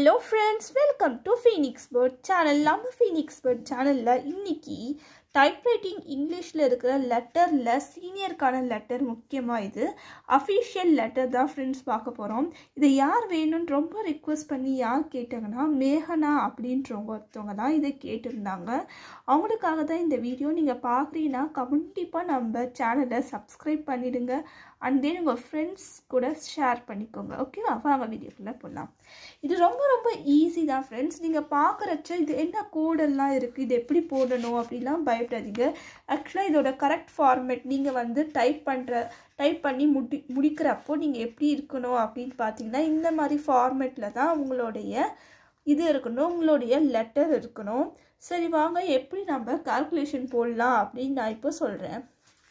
hello friends welcome to Phoenix Bird channel நம்ம Phoenix Bird சேனலில் இன்னைக்கு டைப்ரைட்டிங் இங்கிலீஷில் இருக்கிற லெட்டரில் சீனியருக்கான லெட்டர் முக்கியமாக இது அஃபிஷியல் லெட்டர் தான் ஃப்ரெண்ட்ஸ் பார்க்க போகிறோம் இதை யார் வேணும்னு ரொம்ப ரிக்வெஸ்ட் பண்ணி யார் கேட்டாங்கன்னா மேகனா அப்படின்றவங்க ஒருத்தவங்க தான் இதை கேட்டிருந்தாங்க அவங்களுக்காக தான் இந்த வீடியோ நீங்கள் பார்க்குறீங்கன்னா கண்டிப்பாக நம்ம சேனலை சப்ஸ்கிரைப் பண்ணிடுங்க அண்ட் தென் உங்கள் ஃப்ரெண்ட்ஸ் கூட ஷேர் பண்ணிக்கோங்க ஓகேவா வாங்க வீடியோக்குள்ளே போடலாம் இது ரொம்ப ரொம்ப ஈஸி தான் ஃப்ரெண்ட்ஸ் நீங்கள் பார்க்குறச்ச இது என்ன கோடெல்லாம் இருக்குது இது எப்படி போடணும் அப்படிலாம் பயப்படாதீங்க ஆக்சுவலாக இதோட கரெக்ட் ஃபார்மேட் நீங்கள் வந்து டைப் பண்ணுற டைப் பண்ணி முடி முடிக்கிறப்போ நீங்கள் எப்படி இருக்கணும் அப்படின்னு பார்த்தீங்கன்னா இந்த மாதிரி ஃபார்மேட்டில் தான் உங்களுடைய இது இருக்கணும் உங்களுடைய லெட்டர் இருக்கணும் சரி வாங்க எப்படி நம்ம கால்குலேஷன் போடலாம் அப்படின்னு நான் இப்போ சொல்கிறேன்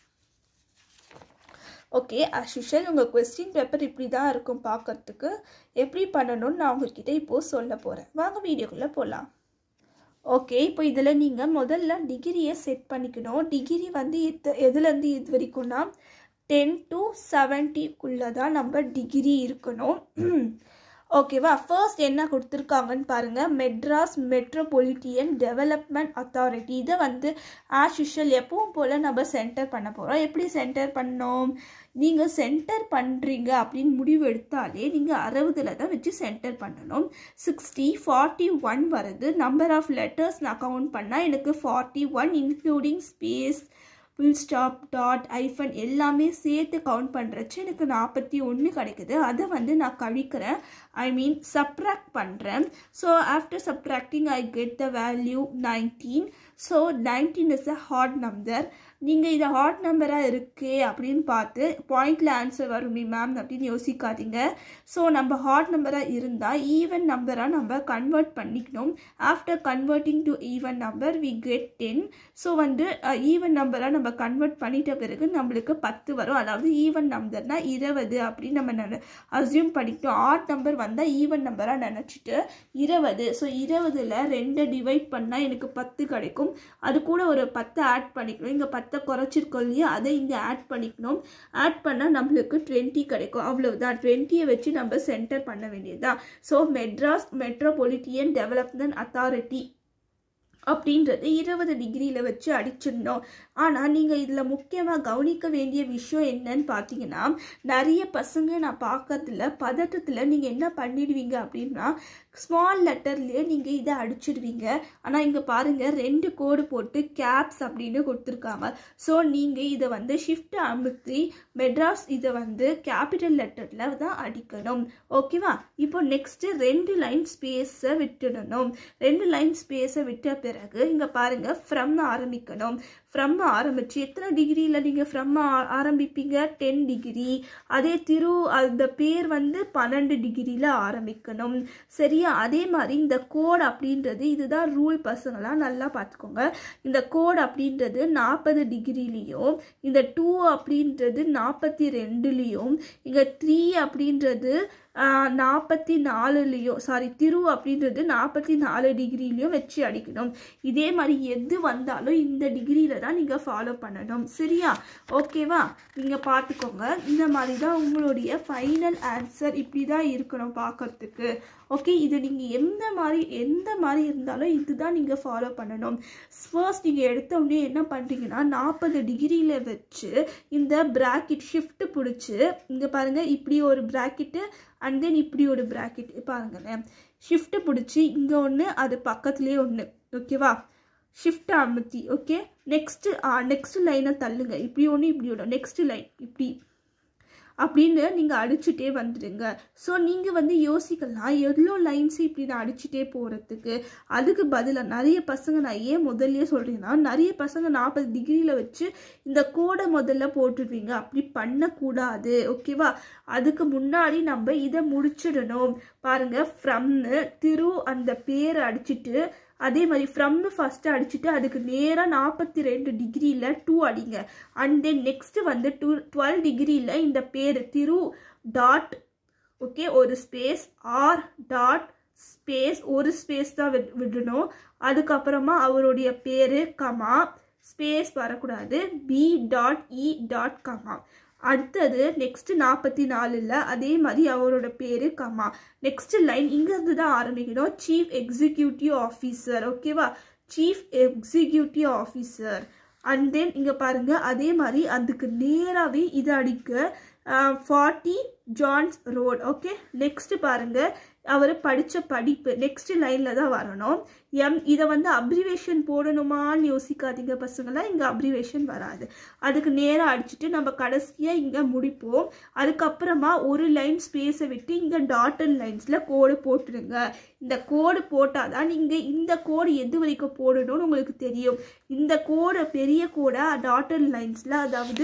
ஓகே அஸ் யூஷுவல் உங்கள் கொஸ்டின் பேப்பர் இப்படி தான் இருக்கும் பார்க்கறதுக்கு எப்படி பண்ணணும்னு நான் உங்ககிட்ட இப்போது சொல்ல போகிறேன் வாங்க வீடியோக்குள்ளே போகலாம் ஓகே இப்போ இதில் நீங்கள் முதல்ல டிகிரியை செட் பண்ணிக்கணும் டிகிரி வந்து எத்த எதுலேருந்து இது வரைக்கும்னா டென் டு செவன்ட்டிக்குள்ளே தான் நம்ம டிகிரி இருக்கணும் ஓகேவா ஃபர்ஸ்ட் என்ன கொடுத்துருக்காங்கன்னு பாருங்கள் மெட்ராஸ் மெட்ரோபொலிட்டியன் டெவலப்மெண்ட் அத்தாரிட்டி இதை வந்து ஆஸ் யூஷுவல் எப்பவும் போல் நம்ம சென்டர் பண்ண போகிறோம் எப்படி சென்டர் பண்ணோம் நீங்கள் சென்டர் பண்ணுறீங்க அப்படின்னு முடிவு எடுத்தாலே நீங்கள் அறுபதில் தான் வச்சு சென்டர் பண்ணணும் சிக்ஸ்டி ஃபார்ட்டி ஒன் வருது நம்பர் ஆஃப் லெட்டர்ஸ் நான் கவுண்ட் பண்ணால் எனக்கு forty one including space full stop dot hyphen எல்லாமே சேர்த்து கவுண்ட் பண்ணுறச்சு எனக்கு நாற்பத்தி ஒன்று கிடைக்குது அதை வந்து நான் கழிக்கிறேன் ஐ மீன் சப்ராக்ட் பண்ணுறேன் so after subtracting I get the value nineteen so nineteen is a odd number நீங்கள் இது ஹாட் நம்பராக இருக்கே அப்படின்னு பார்த்து பாயிண்டில் ஆன்சர் வருமே மேம் அப்படின்னு யோசிக்காதீங்க ஸோ நம்ம ஹாட் நம்பராக இருந்தால் ஈவன் நம்பராக நம்ம கன்வெர்ட் பண்ணிக்கணும் after converting to even number we get ten so வந்து ஈவன் நம்பராக நம்ம கன்வெர்ட் பண்ணிட்ட பிறகு நம்மளுக்கு பத்து வரும் அதாவது ஈவன் நம்பர்னா இருபது அப்படின்னு நம்ம நினை அசியூம் பண்ணிக்கிட்டோம் ஆட் நம்பர் வந்தால் ஈவன் நம்பராக நினச்சிட்டு இருபது ஸோ இருபதில் ரெண்டை டிவைட் பண்ணால் எனக்கு பத்து கிடைக்கும் அது கூட ஒரு பத்தை ஆட் பண்ணிக்கணும் இங்கே பத்தை குறைச்சிருக்கோம் இல்லையா அதை இங்கே ஆட் பண்ணிக்கணும் ஆட் பண்ணால் நம்மளுக்கு டுவெண்ட்டி கிடைக்கும் அவ்வளவுதான் டுவெண்ட்டியை வச்சு நம்ம சென்டர் பண்ண வேண்டியதுதான் so Madras Metropolitan Development Authority அப்படின்றது இருபது டிகிரியில் வச்சு அடிச்சிடணும் ஆனால் நீங்கள் இதில் முக்கியமாக கவனிக்க வேண்டிய விஷயம் என்னன்னு பார்த்தீங்கன்னா நிறைய பசங்க நான் பார்க்கறதுல பதட்டத்தில் நீங்கள் என்ன பண்ணிடுவீங்க அப்படின்னா ஸ்மால் லெட்டர்லேயே நீங்கள் இதை அடிச்சிடுவீங்க ஆனால் இங்கே பாருங்கள் ரெண்டு கோடு போட்டு கேப்ஸ் அப்படின்னு கொடுத்துருக்காங்க ஸோ நீங்கள் இதை வந்து ஷிஃப்ட் அமுத்தி மெட்ராஸ் இதை வந்து கேபிட்டல் லெட்டரில் தான் அடிக்கணும் ஓகேவா இப்போ நெக்ஸ்ட்டு ரெண்டு லைன் ஸ்பேஸை விட்டுடணும் ரெண்டு லைன் ஸ்பேஸை விட்ட பிறகு இங்கே பாருங்கள் ஃப்ரம் ஆரம்பிக்கணும் ஃப்ரம் ஆரம்பிச்சு எத்தனை டிகிரியில் நீங்கள் ஃப்ரம் ஆரம்பிப்பீங்க டென் டிகிரி அதே திரு அந்த பேர் வந்து பன்னெண்டு டிகிரியில் ஆரம்பிக்கணும் சரியா அதே மாதிரி இந்த கோட் அப்படின்றது இதுதான் ரூல் பசங்களாம் நல்லா பார்த்துக்கோங்க இந்த கோட் அப்படின்றது நாற்பது டிகிரிலையும் இந்த டூ அப்படின்றது நாற்பத்தி ரெண்டுலேயும் இங்கே த்ரீ அப்படின்றது நாற்பத்தி நாலுலேயும் சாரி திரு அப்படின்றது நாற்பத்தி நாலு டிகிரிலையும் வச்சு அடிக்கணும் இதே மாதிரி எது வந்தாலும் இந்த டிகிரியில் தான் நீங்கள் ஃபாலோ பண்ணணும் சரியா ஓகேவா நீங்கள் பார்த்துக்கோங்க இந்த மாதிரி தான் உங்களுடைய ஃபைனல் ஆன்சர் இப்படி தான் இருக்கணும் பார்க்கறதுக்கு ஓகே இது நீங்கள் எந்த மாதிரி எந்த மாதிரி இருந்தாலும் இதுதான் நீங்கள் ஃபாலோ பண்ணணும் ஃபர்ஸ்ட் நீங்கள் எடுத்த உடனே என்ன பண்ணுறீங்கன்னா நாற்பது டிகிரியில் வச்சு இந்த ப்ராக்கெட் ஷிஃப்ட் பிடிச்சி இங்கே பாருங்கள் இப்படி ஒரு ப்ராக்கெட்டு அண்ட் தென் இப்படி ஒரு ப்ராக்கெட் பாருங்களேன் ஷிஃப்ட்டு பிடிச்சி இங்கே ஒன்று அது பக்கத்துலேயே ஒன்று ஓகேவா ஷிஃப்ட் அமுத்தி ஓகே நெக்ஸ்ட்டு நெக்ஸ்ட் லைனை தள்ளுங்க இப்படி ஒன்று இப்படி ஒன்று நெக்ஸ்ட் லைன் இப்படி அப்படின்னு நீங்கள் அடிச்சுட்டே வந்துடுங்க ஸோ நீங்கள் வந்து யோசிக்கலாம் எவ்வளோ லைன்ஸ் இப்படி நான் அடிச்சுட்டே போகிறதுக்கு அதுக்கு பதிலாக நிறைய பசங்க நான் ஏன் முதல்ல சொல்கிறேன்னா நிறைய பசங்க நாற்பது டிகிரியில் வச்சு இந்த கோடை முதல்ல போட்டுடுவீங்க அப்படி பண்ணக்கூடாது ஓகேவா அதுக்கு முன்னாடி நம்ம இதை முடிச்சிடணும் பாருங்கள் ஃப்ரம்னு திரு அந்த பேரை அடிச்சுட்டு அதே மாதிரி ஃப்ரம்னு ஃபஸ்ட்டு அடிச்சுட்டு அதுக்கு நேராக நாற்பத்தி ரெண்டு டிகிரியில் டூ அடிங்க அண்ட் தென் நெக்ஸ்ட்டு வந்து டூ டுவெல் டிகிரியில் இந்த பேர் திரு டாட் ஓகே ஒரு ஸ்பேஸ் ஆர் டாட் ஸ்பேஸ் ஒரு ஸ்பேஸ் தான் விடணும் அதுக்கப்புறமா அவருடைய பேர் கமா ஸ்பேஸ் வரக்கூடாது B dot E dot comma அடுத்தது நெக்ஸ்ட் நாற்பத்தி நாலில் அதே மாதிரி அவரோட பேர் கமா நெக்ஸ்ட் லைன் இங்கேருந்து தான் ஆரம்பிக்கணும் சீஃப் எக்ஸிக்யூட்டிவ் ஆஃபீஸர் ஓகேவா chief executive officer and then இங்கே பாருங்கள் அதே மாதிரி அதுக்கு நேராகவே இது அடிக்க forty Johns road okay next பாருங்கள் அவர் படித்த படிப்பு நெக்ஸ்ட் லைனில் தான் வரணும் எம் இதை வந்து அப்ரிவேஷன் போடணுமான்னு யோசிக்காதீங்க பசங்களாம் இங்கே அப்ரிவேஷன் வராது அதுக்கு நேராக அடிச்சுட்டு நம்ம கடைசியாக இங்கே முடிப்போம் அதுக்கப்புறமா ஒரு லைன் ஸ்பேஸை விட்டு இங்கே டாட்டட் லைன்ஸில் கோடு போட்டுடுங்க இந்த கோடு போட்டால் தான் நீங்கள் இந்த கோடு எது வரைக்கும் போடணும்னு உங்களுக்கு தெரியும் இந்த கோடு பெரிய கோடை டாட்டட் லைன்ஸில் அதாவது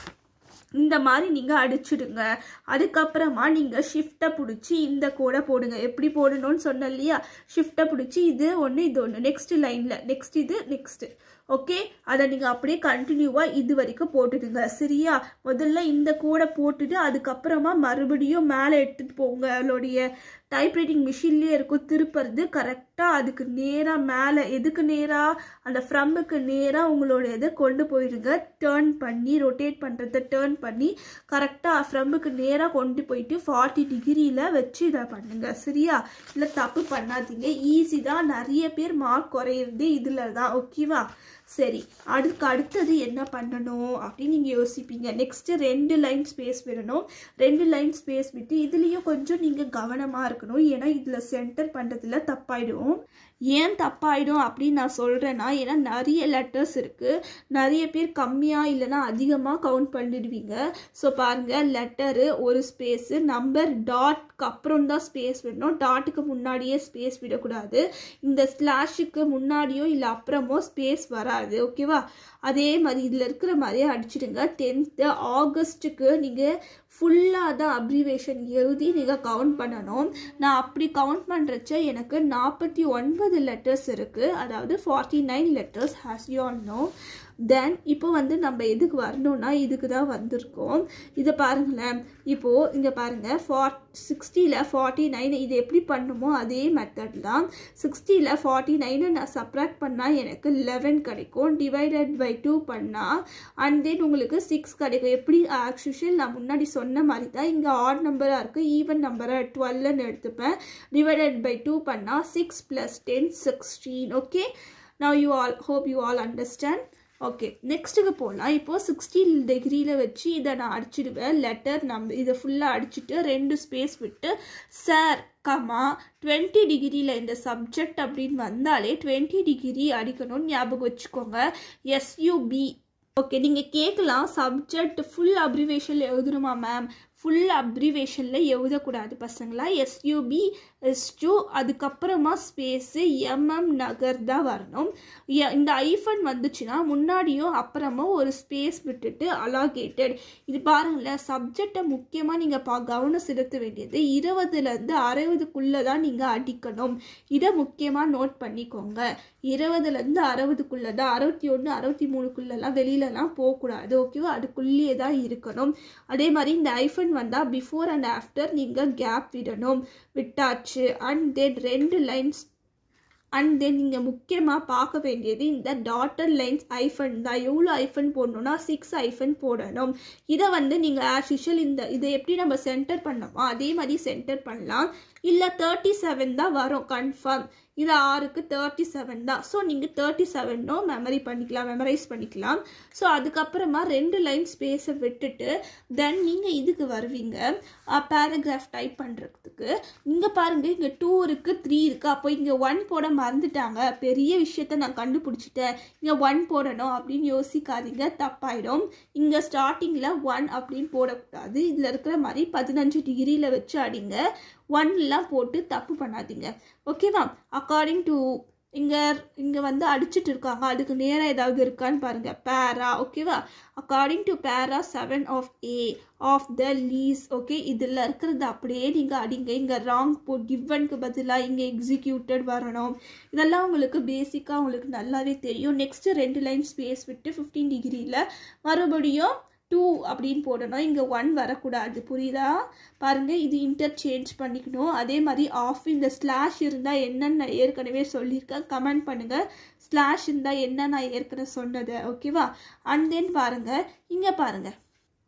இந்த மாதிரி நீங்கள் அடிச்சிடுங்க அதுக்கப்புறமா நீங்கள் ஷிஃப்ட்டை பிடிச்சி இந்த கோடை போடுங்க எப்படி போடணும்னு சொன்னேன் இல்லையா ஷிஃப்ட்டை பிடிச்சி இது ஒன்று இது ஒன்று நெக்ஸ்ட் லைனில் நெக்ஸ்ட் இது நெக்ஸ்ட்டு ஓகே அதை நீங்கள் அப்படியே கண்டினியூவாக இது வரைக்கும் போட்டுடுங்க சரியா முதல்ல இந்த கோடை போட்டுட்டு அதுக்கப்புறமா மறுபடியும் மேலே எடுத்துகிட்டு போங்க அவளுடைய டைப்ரைட்டிங் மிஷின்லேயே இருக்கும் திருப்புறது கரெக்டாக அதுக்கு நேராக மேலே எதுக்கு நேராக அந்த ஃப்ரம்முக்கு நேராக உங்களோட இதை கொண்டு போயிடுங்க டேர்ன் பண்ணி ரொட்டேட் பண்ணுறத டேர்ன் பண்ணி கரெக்டாக ஃப்ரம்முக்கு நேராக கொண்டு போயிட்டு ஃபார்ட்டி டிகிரியில் வச்சு இதை பண்ணுங்க சரியா இல்லை தப்பு பண்ணாதீங்க ஈஸி தான் நிறைய பேர் மார்க் குறையிறது இதில் தான் ஓகேவா சரி அதுக்கு அடுத்தது என்ன பண்ணணும் அப்படின்னு நீங்கள் யோசிப்பீங்க நெக்ஸ்ட்டு ரெண்டு லைன் ஸ்பேஸ் விடணும் ரெண்டு லைன் ஸ்பேஸ் விட்டு இதுலேயும் கொஞ்சம் நீங்கள் கவனமாக இருக்கணும் ஏன்னா இதில் சென்டர் பண்ணுறதுல தப்பாயிடும் ஏன் தப்பாயிடும் அப்படின்னு நான் சொல்கிறேன்னா ஏன்னா நிறைய லெட்டர்ஸ் இருக்குது நிறைய பேர் கம்மியாக இல்லைன்னா அதிகமாக கவுண்ட் பண்ணிடுவீங்க ஸோ பாருங்கள் லெட்டரு ஒரு ஸ்பேஸு நம்பர் டாட்க்கு அப்புறம் தான் ஸ்பேஸ் விடணும் டாட்டுக்கு முன்னாடியே ஸ்பேஸ் விடக்கூடாது இந்த ஸ்லாஷுக்கு முன்னாடியோ இல்லை அப்புறமோ ஸ்பேஸ் வராது ஓகேவா அதே மாதிரி இதில் இருக்கிற மாதிரியே அடிச்சிடுங்க டென்த்து ஆகஸ்ட்டுக்கு நீங்கள் ஃபுல்லாக தான் அப்ரிவேஷன் எழுதி நீங்கள் கவுண்ட் பண்ணணும் நான் அப்படி கவுண்ட் பண்ணுறச்ச எனக்கு நாற்பத்தி ஒன்பது லெட்டர்ஸ் இருக்குது அதாவது forty nine letters as you all know then இப்போ வந்து நம்ம எதுக்கு வரணும்னா இதுக்கு தான் வந்திருக்கோம் இதை பாருங்களேன் இப்போது இங்கே பாருங்கள் ஃபார்ட் சிக்ஸ்டியில் ஃபார்ட்டி நைன் இது எப்படி பண்ணுமோ அதே மெத்தட் தான் சிக்ஸ்டியில் ஃபார்ட்டி நைனை நான் சப்ராக்ட் பண்ணால் எனக்கு லெவன் கிடைக்கும் டிவைடட் பை டூ பண்ணால் அண்ட் தென் உங்களுக்கு சிக்ஸ் கிடைக்கும் எப்படி ஆக்சுவல் நான் முன்னாடி சொன்ன மாதிரி தான் இங்கே ஆட் நம்பராக இருக்குது ஈவன் நம்பரை டுவெல்னு எடுத்துப்பேன் டிவைடட் பை டூ பண்ணால் six plus ten sixteen okay now you all hope you all understand okay நெக்ஸ்ட்டுக்கு போகலாம் இப்போது சிக்ஸ்டீன் டிகிரியில் வச்சு இதை நான் அடிச்சிடுவேன் லெட்டர் நம்ப இதை ஃபுல்லாக அடிச்சுட்டு ரெண்டு ஸ்பேஸ் விட்டு சார் கமா டுவெண்ட்டி டிகிரியில் இந்த சப்ஜெக்ட் அப்படின்னு வந்தாலே டுவெண்ட்டி டிகிரி அடிக்கணும்னு ஞாபகம் வச்சுக்கோங்க எஸ்யூபி ஓகே நீங்கள் கேட்கலாம் சப்ஜெக்ட் ஃபுல் அப்ரிவேஷனில் எழுதணுமா மேம் ஃபுல் அப்ரிவேஷனில் எழுதக்கூடாது பசங்களா எஸ்யூபி எஸ் டூ அதுக்கப்புறமா ஸ்பேஸு எம்எம் நகர் தான் வரணும் எ- இந்த ஐஃபன் வந்துச்சுன்னா முன்னாடியும் அப்புறமா ஒரு ஸ்பேஸ் விட்டுட்டு அலாகேட்டட் இது பாருங்களேன் சப்ஜெக்டை முக்கியமாக நீங்கள் பா கவனம் செலுத்த வேண்டியது இருபதுலேருந்து அறுபதுக்குள்ளே தான் நீங்கள் அடிக்கணும் இதை முக்கியமாக நோட் பண்ணிக்கோங்க இருபதுலேருந்து அறுபதுக்குள்ளே தான் அறுபத்தி ஒன்று அறுபத்தி மூணுக்குள்ளெல்லாம் வெளியிலலாம் போகக்கூடாது ஓகேவா அதுக்குள்ளேயே தான் இருக்கணும் அதே மாதிரி இந்த ஐஃபன் வந்தால் பிஃபோர் அண்ட் ஆஃப்டர் நீங்கள் கேப் விடணும் விட்டாச்சு அண்ட் தென் ரெண்டு லைன்ஸ் அண்ட் தென் நீங்கள் முக்கியமாக பார்க்க வேண்டியது இந்த டாட்டர் லைன்ஸ் ஐஃபன் தான் எவ்வளோ ஐஃபன் போடணும்னா சிக்ஸ் ஐஃபன் போடணும் இதை வந்து நீங்கள் ஆஸ் யூஷுவல் இந்த இதை எப்படி நம்ம சென்டர் பண்ணோமோ அதே மாதிரி சென்டர் பண்ணலாம் இல்லை தேர்ட்டி செவன் தான் வரும் கன்ஃபார்ம் இது ஆறுக்கு தேர்ட்டி செவன் தான் ஸோ நீங்கள் தேர்ட்டி செவனும் மெமரி பண்ணிக்கலாம் மெமரைஸ் பண்ணிக்கலாம் ஸோ அதுக்கப்புறமா ரெண்டு லைன் ஸ்பேஸை விட்டுட்டு தென் நீங்கள் இதுக்கு வருவீங்க பேராகிராஃப் டைப் பண்ணுறதுக்கு இங்கே பாருங்கள் இங்கே டூ இருக்குது த்ரீ இருக்குது அப்போ இங்கே ஒன் போட மறந்துட்டாங்க பெரிய விஷயத்த நான் கண்டுபிடிச்சிட்டேன் இங்கே ஒன் போடணும் அப்படின்னு யோசிக்காதீங்க தப்பாயிடும் இங்கே ஸ்டார்டிங்கில் ஒன் அப்படின்னு போடக்கூடாது இதில் இருக்கிற மாதிரி பதினஞ்சு டிகிரியில் வச்சு அடிங்க ஒன்லாம் போட்டு தப்பு பண்ணாதீங்க ஓகேவா அக்கார்டிங் டு இங்கே இங்கே வந்து அடிச்சிட்டு இருக்காங்க அதுக்கு நேராக ஏதாவது இருக்கான்னு பாருங்கள் பேரா ஓகேவா according to para seven of A of the lease okay இதில் இருக்கிறது அப்படியே நீங்கள் அடிங்க இங்கே ராங் போ கிவனுக்கு பதிலாக இங்கே எக்ஸிக்யூட்டட் வரணும் இதெல்லாம் உங்களுக்கு பேசிக்காக உங்களுக்கு நல்லாவே தெரியும் நெக்ஸ்ட்டு ரெண்டு லைன் ஸ்பேஸ் விட்டு ஃபிஃப்டீன் டிகிரியில் மறுபடியும் டூ அப்படின்னு போடணும் இங்கே ஒன் வரக்கூடாது புரியுதா பாருங்கள் இது இன்டர்சேஞ்ச் பண்ணிக்கணும் அதே மாதிரி ஆஃப் இந்த ஸ்லாஷ் இருந்தால் என்னன்னு நான் ஏற்கனவே சொல்லியிருக்கேன் கமெண்ட் பண்ணுங்கள் ஸ்லாஷ் இருந்தால் என்ன நான் ஏற்கனவே சொன்னது ஓகேவா அண்ட் தென் பாருங்கள் இங்கே பாருங்கள்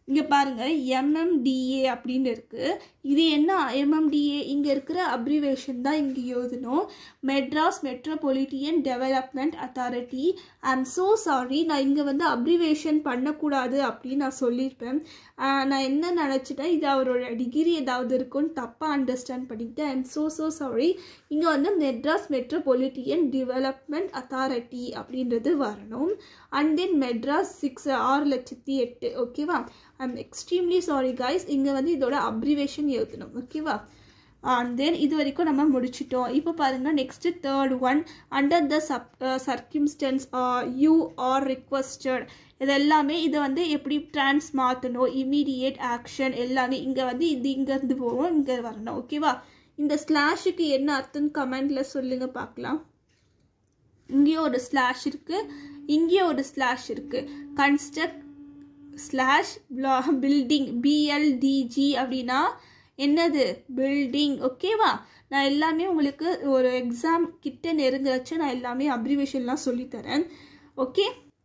இங்கே பாருங்கள் எம்எம்டிஏ அப்படின்னு இருக்குது இது என்ன எம்எம்டிஏ இங்கே இருக்கிற அப்ரிவேஷன் தான் இங்கே எழுதணும் Madras Metropolitan Development Authority I am so sorry நான் இங்கே வந்து அப்ரிவேஷன் பண்ணக்கூடாது அப்படின்னு நான் சொல்லியிருப்பேன் நான் என்ன நினச்சிட்டேன் இது அவரோட டிகிரி ஏதாவது இருக்குன்னு தப்பாக அண்டர்ஸ்டாண்ட் பண்ணிக்கிட்டேன் I am so so sorry இங்கே வந்து மெட்ராஸ் மெட்ரோபொலிட்டியன் டெவலப்மெண்ட் அத்தாரிட்டி அப்படின்றது வரணும் அண்ட் தென் மெட்ராஸ் சிக்ஸ் ஆறு லட்சத்தி எட்டு ஓகேவா I am extremely sorry guys இங்கே வந்து இதோட அப்ரிவேஷன் எழுதணும் ஓகேவா அண்ட் தென் இது வரைக்கும் நம்ம முடிச்சிட்டோம் இப்போ பாருங்கள் next third one under the sub circumstances you are requested இது எல்லாமே இதை வந்து எப்படி ட்ரான்ஸ் மாற்றணும் இமீடியேட் ஆக்ஷன் எல்லாமே இங்கே வந்து இது இங்கேருந்து போகும் இங்கே வரணும் ஓகேவா இந்த ஸ்லாஷுக்கு என்ன அர்த்தம் கமெண்டில் சொல்லுங்கள் பார்க்கலாம் இங்கேயும் ஒரு ஸ்லாஷ் இருக்குது இங்கேயும் ஒரு ஸ்லாஷ் இருக்குது கன்ஸ்ட்ரக்ட் ஸ்லாஷ் பில்டிங் பிஎல்டிஜி அப்படின்னா என்னது பில்டிங் ஓகேவா நான் எல்லாமே உங்களுக்கு ஒரு எக்ஸாம் கிட்ட நெருங்க வச்சு நான் எல்லாமே அப்ரிவேஷன்லாம் சொல்லித்தரேன் ஓகே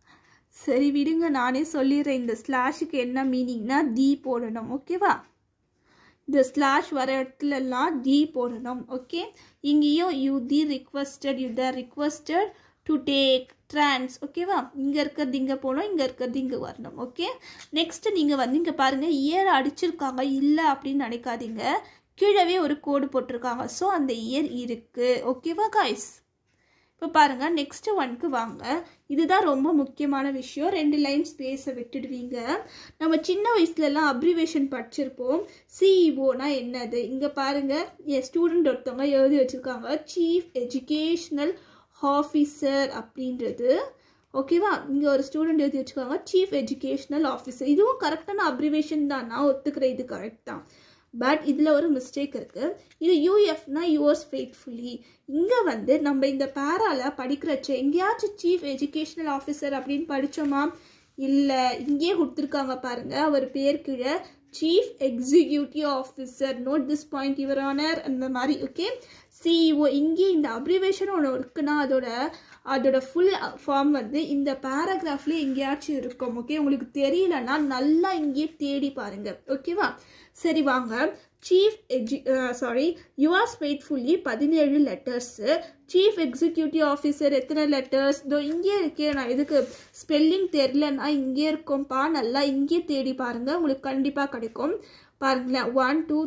சரி விடுங்க நானே சொல்லிடுறேன் இந்த ஸ்லாஷுக்கு என்ன மீனிங்னா தி போடணும் ஓகேவா இந்த ஸ்லாஷ் வர இடத்துலலாம் தி போடணும் ஓகே இங்கேயும் you the requested you the requested to take trans ஓகேவா இங்கே இருக்கிறது இங்கே போகணும் இங்கே இருக்கிறது இங்கே வரணும் ஓகே நெக்ஸ்ட் நீங்கள் வந்து இங்கே பாருங்கள் இயர் அடிச்சிருக்காங்க இல்லை அப்படின்னு நினைக்காதீங்க கீழவே ஒரு கோடு போட்டிருக்காங்க ஸோ அந்த இயர் இருக்குது ஓகேவா காய்ஸ் இப்போ பாருங்கள் நெக்ஸ்ட் ஒன்க்கு வாங்க இதுதான் ரொம்ப முக்கியமான விஷயம் ரெண்டு லைன் ஸ்பேஸை விட்டுடுவீங்க நம்ம சின்ன வயசுலலாம் அப்ரிவேஷன் படிச்சிருப்போம் சிஇஓனா என்னது இங்கே பாருங்கள் என் ஸ்டூடெண்ட் ஒருத்தவங்க எழுதி வச்சுருக்காங்க சீஃப் எஜுகேஷ்னல் ஆஃபீஸர் அப்படின்றது ஓகேவா இங்கே ஒரு ஸ்டூடெண்ட் எழுதி வச்சுக்கோங்க சீஃப் எஜுகேஷ்னல் ஆஃபீஸர் இதுவும் கரெக்டான அப்ரிவேஷன் தான் நான் ஒத்துக்கிறேன் இது கரெக்ட் தான் பட் இதில் ஒரு மிஸ்டேக் இருக்குது இது யூஎஃப்னா யுவர்ஸ் ஃபெய்த்ஃபுல்லி இங்கே வந்து நம்ம இந்த பேரால படிக்கிறச்ச எங்கேயாச்சும் சீஃப் எஜுகேஷ்னல் ஆஃபீஸர் அப்படின்னு படித்தோமா இல்லை இங்கேயே கொடுத்துருக்காங்க பாருங்க அவர் பேர் கீழே chief executive officer note this point your honour அந்த மாதிரி ஓகே சிஇஓ இங்கே இந்த அப்ரிவேஷன் ஒன்று இருக்குன்னா அதோட அதோட ஃபுல் ஃபார்ம் வந்து இந்த பேராகிராஃப்லேயே எங்கேயாச்சும் இருக்கும் ஓகே உங்களுக்கு தெரியலன்னா நல்லா இங்கேயே தேடி பாருங்க ஓகேவா சரி வாங்க chief edu sorry your faithfully பதினேழு லெட்டர்ஸு சீஃப் எக்ஸிக்யூட்டிவ் ஆஃபீஸர் எத்தனை லெட்டர்ஸ் இதோ இங்கே இருக்கே நான் எதுக்கு ஸ்பெல்லிங் தெரிலன்னா இங்கே இருக்கோம்ப்பா நல்லா இங்கே தேடி பாருங்கள் உங்களுக்கு கண்டிப்பாக கிடைக்கும் பாருங்களேன் ஒன் டூ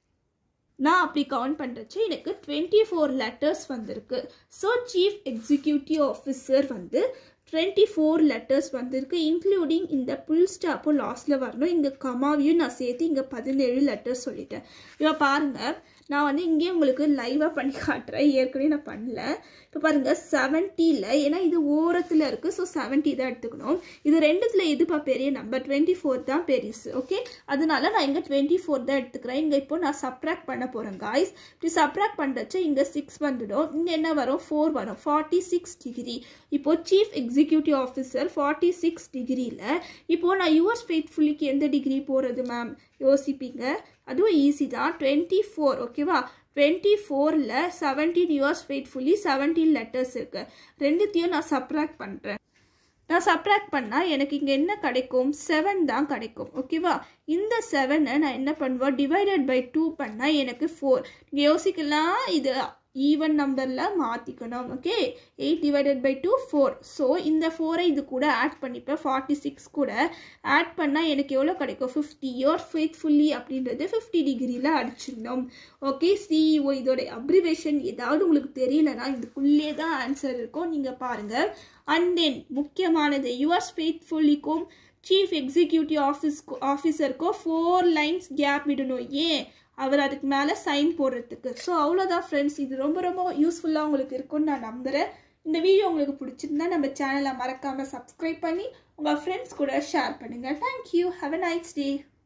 நான் அப்படி கவுண்ட் பண்ணுறச்சு எனக்கு டுவெண்ட்டி ஃபோர் லெட்டர்ஸ் வந்திருக்கு ஸோ சீஃப் எக்ஸிக்யூட்டிவ் ஆஃபீஸர் வந்து டுவெண்ட்டி ஃபோர் லெட்டர்ஸ் வந்திருக்கு இன்க்ளூடிங் இந்த புல் ஸ்டாப்பும் லாஸ்ட்டில் வரணும் இங்கே கமாவையும் நான் சேர்த்து இங்கே பதினேழு லெட்டர்ஸ் சொல்லிட்டேன் இப்போ பாருங்கள் நான் வந்து இங்கே உங்களுக்கு லைவாக பண்ணி காட்டுறேன் ஏற்கனவே நான் பண்ணல இப்போ பாருங்கள் செவன்ட்டியில் ஏன்னா இது ஓரத்தில் இருக்குது ஸோ செவன்ட்டி தான் எடுத்துக்கணும் இது ரெண்டுத்தில் எதுப்பா பெரிய நம்பர் டுவெண்ட்டி ஃபோர் தான் பெருசு ஓகே அதனால நான் இங்கே டுவெண்ட்டி ஃபோர் தான் எடுத்துக்கிறேன் இங்கே இப்போ நான் சப்ராக்ட் பண்ண போகிறேன் காய்ஸ் இப்படி சப்ராக்ட் பண்ணுறச்ச இங்கே சிக்ஸ் வந்துடும் இங்கே என்ன வரும் ஃபோர் வரும் ஃபார்ட்டி சிக்ஸ் டிகிரி இப்போது chief executive officer forty six டிகிரியில் இப்போது நான் யூஎஸ் ஃபெய்த்ஃபுல்லிக்கு எந்த டிகிரி போகிறது மேம் யோசிப்பீங்க அதுவும் ஈஸி தான் டுவெண்ட்டி ஃபோர் ஓகேவா டுவெண்ட்டி ஃபோரில் seventeen yours faithfully seventeen letters இருக்குது ரெண்டுத்தையும் நான் சப்ராக்ட் பண்ணுறேன் நான் சப்ராக்ட் பண்ணால் எனக்கு இங்கே என்ன கிடைக்கும் செவன் தான் கிடைக்கும் ஓகேவா இந்த செவனை நான் என்ன பண்ணுவேன் டிவைடட் பை டூ பண்ணால் எனக்கு ஃபோர் நீங்கள் யோசிக்கலாம் இது ஈவன் நம்பரில் மாற்றிக்கணும் okay eight divided by two four so இந்த ஃபோரை இது கூட ஆட் பண்ணிப்பேன் ஃபார்ட்டி சிக்ஸ் கூட ஆட் பண்ணால் எனக்கு எவ்வளோ கிடைக்கும் ஃபிஃப்டி இயர் ஃபேத்ஃபுல்லி அப்படின்றது ஃபிஃப்டி டிகிரியில் அடிச்சிடணும் ஓகே சிஇஓ இதோட அப்ரிவேஷன் ஏதாவது உங்களுக்கு தெரியலனா இதுக்குள்ளே தான் ஆன்சர் இருக்கும் நீங்கள் பாருங்கள் அண்ட் தென் முக்கியமானது யுவர்ஸ் ஃபேத்ஃபுல்லிக்கும் சீஃப் எக்ஸிக்யூட்டிவ் ஆஃபீஸ் ஆஃபீஸருக்கும் ஃபோர் லைன்ஸ் கேப் விடணும் ஏன் அவர் அதுக்கு மேலே சைன் போடுறதுக்கு ஸோ அவ்வளோதான் ஃப்ரெண்ட்ஸ் இது ரொம்ப ரொம்ப யூஸ்ஃபுல்லாக உங்களுக்கு இருக்கும்னு நான் நம்புகிறேன் இந்த வீடியோ உங்களுக்கு பிடிச்சிருந்தா நம்ம சேனலை மறக்காமல் சப்ஸ்கிரைப் பண்ணி உங்கள் ஃப்ரெண்ட்ஸ் கூட ஷேர் பண்ணுங்கள் thank you have a nice day